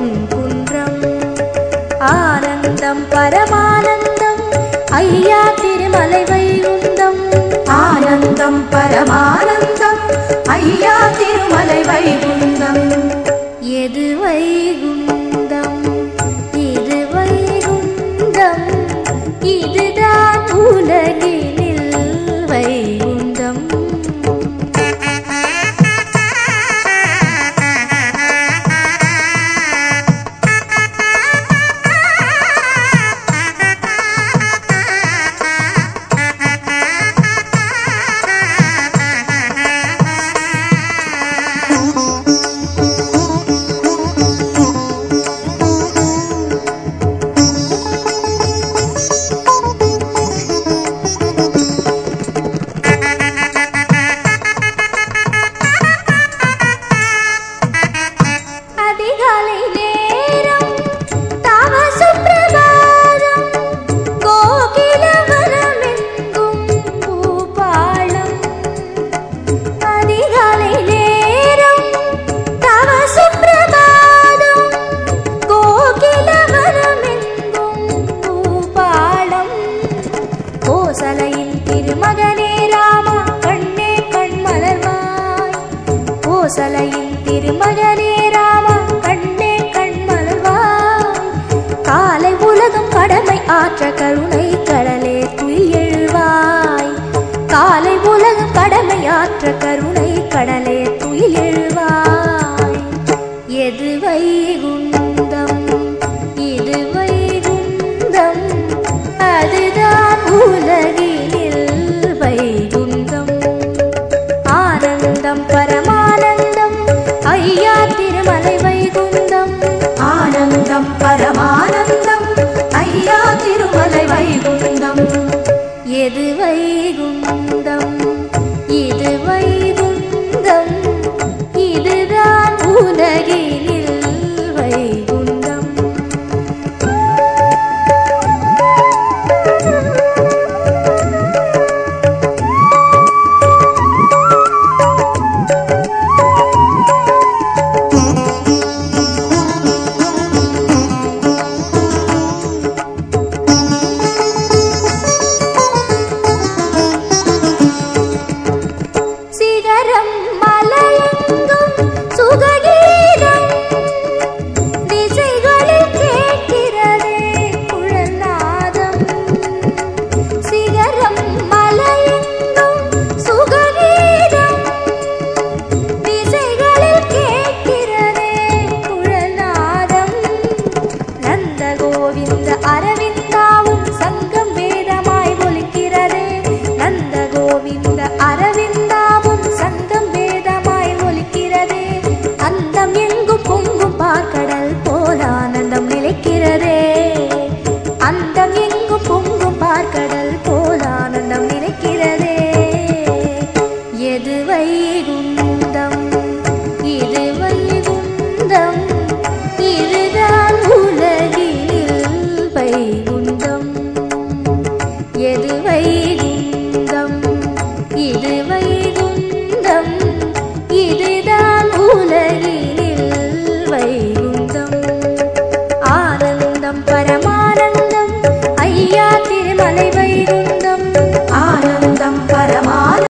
பொன்குன்றம் ஆனந்தம் பரமானந்தம் ஐயா திருமலை வைகுந்தம் ஆனந்தம் பரமானந்தம் ஐயா திருமலை வைகுந்தம் எது வைகுந்தம் இது வைகுந்தம் இதுதான் உலகினில் வைகுந்தம் அதிகாலை நேரம் தவ சுப்பிரபாதம் கோகிலவனமெங்கும் பூபாளம் அதிகாலை நேரம் தவ சுப்பிரபாதம் கோகிலவனமெங்கும் பூபாளம் கோசலையின் திருமகனே ராமா கண்ணே கண்மலர்வாய் கோசலையின் திருமகனே ராமா கண்ணே கண்மலர்வாய் காலை உலகம் கடமை ஆற்ற கருணை கடலே துயிலெழுவாய் காலை உலகம் கடமை ஆற்ற கருணை கடலே துயிலெழுவாய் எது வைகுந்தம்